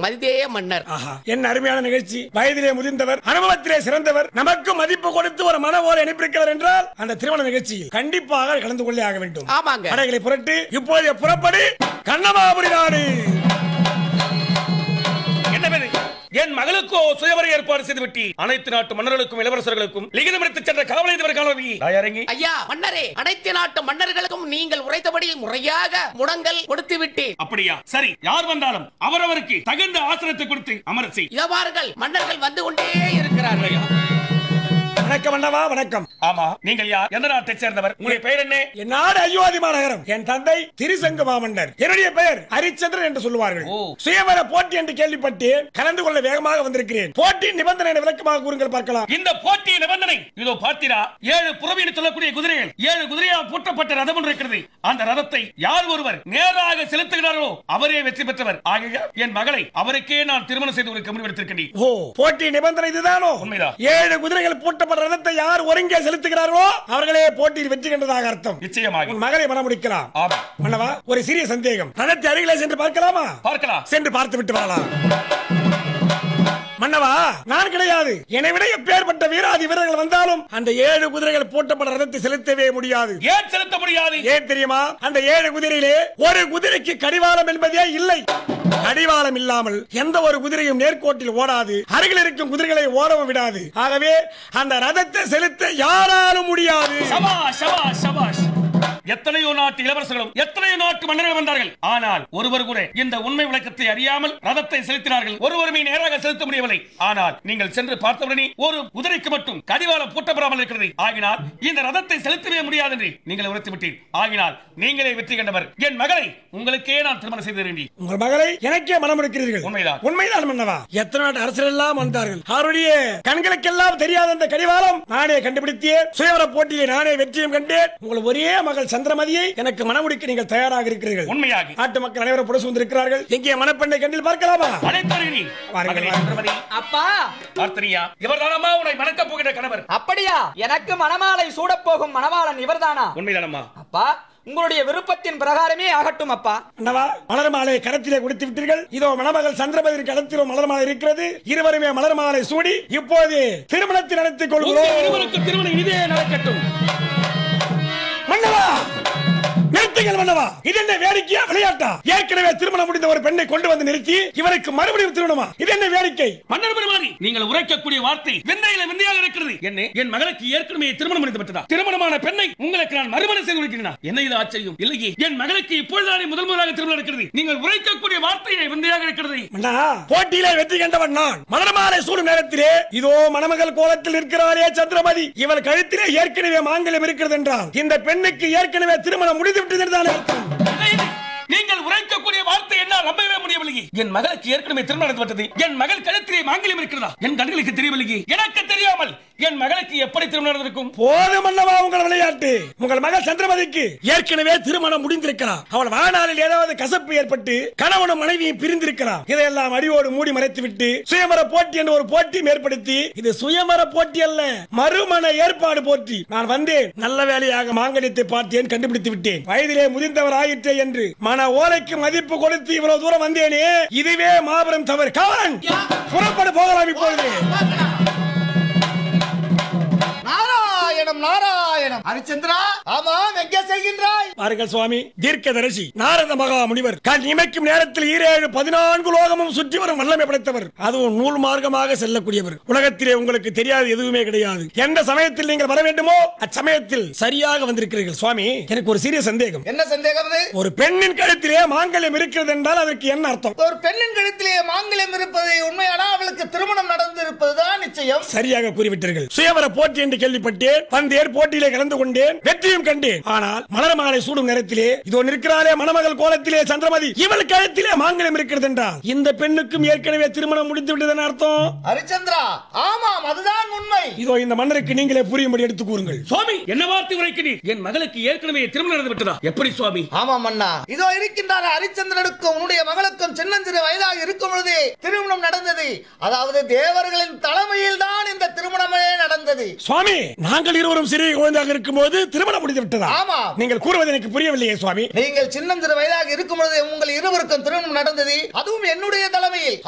மதிதேய மன்னர் ஆஹா என்ன அருமையான நிகழ்ச்சி வயதிலே முதிர்ந்தவர் அனுபவத்திலே சிறந்தவர் நமக்கு மதிப்பு கொடுத்து ஒரு மனவோலை அனுப்பியிருக்கிறார் என்றால் அந்த திருமண நிகழ்ச்சியில் கண்டிப்பாக கலந்து கொள்ளே ஆக வேண்டும் ஆமாங்க. படைகளை புரட்டு இப்போதைய புறப்படி கண்ணமாபுரி நாடு என்ன வேலை? என் மகளுக்கோ சுயவர ஏற்பாடு செய்து விட்டி அனைத்து நாட்டு மன்னர்களுக்கும் இளவரசர்களுக்கும் லிகிதம் எடுத்துச் சென்ற காவலை இதுவரை காணவி இறங்கி ஐயா மன்னரே அனைத்து நாட்டு மன்னர்களுக்கும் நீங்கள் உரைத்தபடி முறையாக முடங்கல் கொடுத்து விட்டேன் அப்படியா சரி யார் வந்தாலும் அவரவருக்கு தகுந்த ஆசனத்தை கொடுத்து அமரச் செய் இதோ பாருங்கள் மன்னர்கள் வந்து கொண்டே இருக்கிறார்கள் வணக்கம் அண்ணவா வணக்கம் ஆமா நீங்கள் யார் எந்த நாட்டைச் சேர்ந்தவர் உங்களுடைய பெயர் என்ன என் நாடு அயோத்தி மாநகரம் என் தந்தை திருசங்கு மாமன்னர் என்னுடைய பெயர் ஹரிச்சந்திரன் என்று சொல்லுவார்கள் ஓ. சுயவர போட்டி என்று கேள்விப்பட்டு கலந்து கொள்ள வேகமாக வந்திருக்கிறேன் போட்டி நிபந்தனை விளக்கமாக கூறுங்கள் பார்க்கலாம் இந்த போட்டி நிபந்தனை இதோ பார்த்தீரா ஏழு புறவின்னு சொல்லக்கூடிய குதிரைகள் ஏழு குதிரையால் பூட்டப்பட்ட ரதம் ஒன்று இருக்கிறது அந்த ரதத்தை யார் ஒருவர் நேராக செலுத்துகிறார்களோ அவரே வெற்றி பெற்றவர் ஆகிய என் மகளை அவருக்கே நான் திருமணம் செய்து கொடுக்க முடிவெடுத்திருக்கிறேன் ஓ போட்டி நிபந்தனை இதுதானோ உண்மைதான். ஏழு குதிரைகள் பூட்டப்பட்ட ரதத்தை யார் ஒருங்கே செலுத்துகிறார்களோ அவர்களே போட்டியில் வெற்றி கண்டதாக அர்த்தம் நிச்சயமாக உன் மகளை மனமுடிக்கலாம் ஆமா மன்னவா ஒரு சிறிய சந்தேகம் ரதத்தை அருகிலே சென்று பார்க்கலாமா பார்க்கலாம் சென்று பார்த்து விட்டு வரலாம் மன்னவா நான் கிடையாது என்னை விட எப்பேற்பட்ட வீராதி வீரர்கள் வந்தாலும் அந்த ஏழு குதிரைகள் பூட்டப்பட்ட ரதத்தை செலுத்தவே முடியாது ஏன் செலுத்த முடியாது ஏன் தெரியுமா அந்த ஏழு குதிரையிலே ஒரு குதிரைக்கு கடிவாளம் என்பதே இல்லை கடிவாளம் இல்லாமல் எந்த ஒரு குதிரையும் நேர்கோட்டில் ஓடாது அருகில் இருக்கும் குதிரைகளை ஓடவும் விடாது ஆகவே அந்த ரதத்தை செலுத்த யாராலும் முடியாது சபாஷ் சபாஷ் சபாஷ் எத்தனையோ நாட்டு இளவரசர்களும் எத்தனையோ நாட்டு மன்னர்கள் வந்தார்கள் ஆனால் ஒருவர் கூட இந்த உண்மை விளக்கத்தை அறியாமல் ரதத்தை செலுத்தினார்கள் ஒருவருமே நேராக செலுத்த முடியவில்லை ஆனால் நீங்கள் சென்று பார்த்தவுடனே ஒரு குதிரைக்கு மட்டும் கடிவாளம் பூட்டப்படாமல் இருக்கிறது ஆகினால் இந்த ரதத்தை செலுத்தவே முடியாது என்று நீங்கள் உரைத்து விட்டீர் ஆகினால் நீங்களே வெற்றி கண்டவர் என் மகளை உங்களுக்கே நான் திருமணம் செய்து தருகிறேன் உங்கள் மகளை எனக்கே மனம் இருக்கிறீர்கள் உண்மைதான். உண்மைதான் மன்னவா எத்தனை நாட்டு அரசர் எல்லாம் வந்தார்கள் அவருடைய கண்களுக்கெல்லாம் தெரியாத அந்த கடிவாளம் நானே கண்டுபிடித்தேன் சுயவர போட்டியை நானே வெற்றியும் கண்டேன் உங்கள் ஒரே மகள் சந்திரமதியை எனக்கு மனமுடிக்க நீங்கள் தயாராக இருக்கிறீர்கள் உண்மையாக நாட்டு மக்கள் அனைவரும் புரசு வந்திருக்கிறார்கள் எங்கே மணப்பெண்ணை கண்டில் பார்க்கலாமா அனைத்தருகிறேன் வாருங்கள், மகளே, வாருங்கள். சந்திரமதி, அப்பா பார்த்தனியா இவர்தானம்மா உன்னை மணக்கப் போகிற கணவர் அப்படியா எனக்கு மணமாலை சூடப் போகும் மணவாளன் இவர்தானா உண்மைதானம்மா அப்பா உங்களுடைய விருப்பத்தின் பிரகாரமே ஆகட்டும் அப்பா அண்ணவா மலர் மாலை கரத்திலே கொடுத்து விட்டீர்கள் இதோ மணமகள் சந்திரமதி கடத்திலும் மலர் மாலை இருக்கிறது இருவருமே மலர் மாலை சூடி இப்போது திருமணத்தை நடத்திக் உங்கள் கொள்கிறோம் இருவருக்கு திருமணம் இனிதே நடக்கட்டும் மன்னவா நிறுத்துங்கள் மன்னவா இது என்ன வேடிக்கையா விளையாட்டா ஏற்கனவே திருமணம் முடிந்த ஒரு பெண்ணை கொண்டு வந்து நிறுத்தி இவருக்கு மறுபடியும் திருமணமா இது என்ன வேடிக்கை மன்னர் பெருமானி நீங்கள் உரைக்கக்கூடிய வார்த்தை விந்தையில விந்தையாக இருக்கிறது என்ன என் மகளுக்கு ஏற்கனவே திருமணம் முடிந்து விட்டதா திருமணமான பெண்ணை உங்களுக்கு நான் மறுமணம் செய்து கொடுக்கிறேன் என்ன இது ஆச்சரியம் இல்லையே என் மகளுக்கு இப்பொழுதானே முதல் முதலாக திருமணம் இருக்கிறது நீங்கள் உரைக்கக்கூடிய வார்த்தையை விந்தையாக இருக்கிறது மன்னா போட்டியிலே வெற்றி கண்டவன் நான் மலர்மாலை சூடும் நேரத்திலே இதோ மணமகள் கோலத்தில் இருக்கிறாரே சந்திரமதி இவள் கழுத்திலே ஏற்கனவே மாங்கல்யம் இருக்கிறது என்றால் இந்த பெண்ணுக்கு ஏற்கனவே திருமணம் முடிந்து விட்டது என்றாலே அர்த்தம் இல்லை, இல்லை. நீங்கள் உரைக்கக்கூடிய வார்த்தை என்னால் நம்பவே முடியவில்லையே என் மகளுக்கு ஏற்கனவே திருமணம் நடந்து விட்டது என் மகள் கழுத்திலே மாங்கல்யம் இருக்கிறதா என் கண்களுக்கு தெரியவில்லையே எனக்கு தெரியாமல் என் மகளுக்கு எப்படி திருமணம் நடந்திருக்கும் போதும் அல்லவா உங்கள் விளையாட்டு உங்கள் மகள் சந்திரமதிக்கு ஏற்கனவே திருமணம் முடிந்திருக்கிறார் அவள் வாழ்நாளில் ஏதாவது கசப்பு ஏற்பட்டு கணவனும் மனைவியும் பிரிந்திருக்கிறார் இதையெல்லாம் அடியோடு மூடி மறைத்து விட்டு சுயமர போட்டி என்று ஒரு போட்டியும் ஏற்படுத்தி இது சுயமர போட்டி அல்ல மறுமண ஏற்பாடு போட்டி நான் வந்தேன் நல்ல வேலையாக மாங்கல்யத்தை பார்த்தேன் கண்டுபிடித்து விட்டேன் வயதிலே முதிர்ந்தவர் ஆயிற்றே என்று மன ஓலைக்கு மதிப்பு கொடுத்து இவ்வளவு தூரம் வந்தேனே இதுவே மாபெரும் தவறு கவன் புறப்படு போகலாம் இப்பொழுது நாராயணம் நாராயணம் ஹரிச்சந்திரா ஆமாம் எங்கே செல்கின்றாய் பாருங்கள் சுவாமி தீர்க்கதரிசி நாரத மகா முனிவர் கண் இமைக்கும் நேரத்தில் ஈரேழு பதினான்கு லோகமும் சுற்றி வரும் வல்லமை படைத்தவர் அதுவும் நூல் மார்க்கமாக செல்லக்கூடியவர் உலகத்திலே உங்களுக்கு தெரியாது எதுவுமே கிடையாது எந்த சமயத்தில் நீங்கள் வர வேண்டுமோ அச்சமயத்தில் சரியாக வந்திருக்கிறீர்கள் சுவாமி எனக்கு ஒரு சிறிய சந்தேகம் என்ன சந்தேகம் அது ஒரு பெண்ணின் கழுத்திலே மாங்கல்யம் இருக்கிறது என்றால் அதற்கு என்ன அர்த்தம் ஒரு பெண்ணின் கழுத்திலே மாங்கல்யம் இருப்பது உண்மையானா அவளுக்கு திருமணம் நடந்திருப்பதுதான் நிச்சயம் சரியாக கூறிவிட்டீர்கள் சுயவர போட்டி என்று கேள்விப்பட்டேன் வந்தேன் போட்டியிலே கலந்து கொண்டேன் வெற்றியும் கண்டேன் ஆனால் மலர் மாலை சூடும் நேரத்திலே இதோ நிற்கிறாரே மணமகள் கோலத்திலே சந்திரமதி இவள் கழுத்திலே மாங்கல்யம் இருக்கிறது என்றால் இந்த பெண்ணுக்கும் ஏற்கனவே திருமணம் முடிந்து விட்டதன் அர்த்தம் ஹரிச்சந்திரா ஆமாம் அதுதான் உண்மை இதோ இந்த மன்னருக்கு நீங்களே புரியும்படி எடுத்துக் கூறுங்கள் சுவாமி என்ன வார்த்தை உரைக்கிறீர் என் மகளுக்கு ஏற்கனவே திருமணம் நடந்து விட்டதா எப்படி சுவாமி ஆமாம் அண்ணா இதோ இருக்கின்றார் ஹரிச்சந்திரனுக்கும் உன்னுடைய மகளுக்கும் சின்னஞ்சிறு வயதாக இருக்கும் பொழுது திருமணம் நடந்தது அதாவது தேவர்களின் தலைமையில் தான் இந்த திருமணமே நடந்தது சுவாமி நாங்கள் இருவரும் சிறிய குழந்தையாக இருக்கும் போது திருமணம் முடிந்து விட்டதா ஆமாம். நீங்கள் கூறுவது எனக்கு புரியவில்லையே சுவாமி நீங்கள் சின்னஞ்சிறு வயதாக இருக்கும் பொழுது உங்கள் இருவருக்கும் திருமணம் நடந்தது அதுவும் என்னுடைய தலைமையில்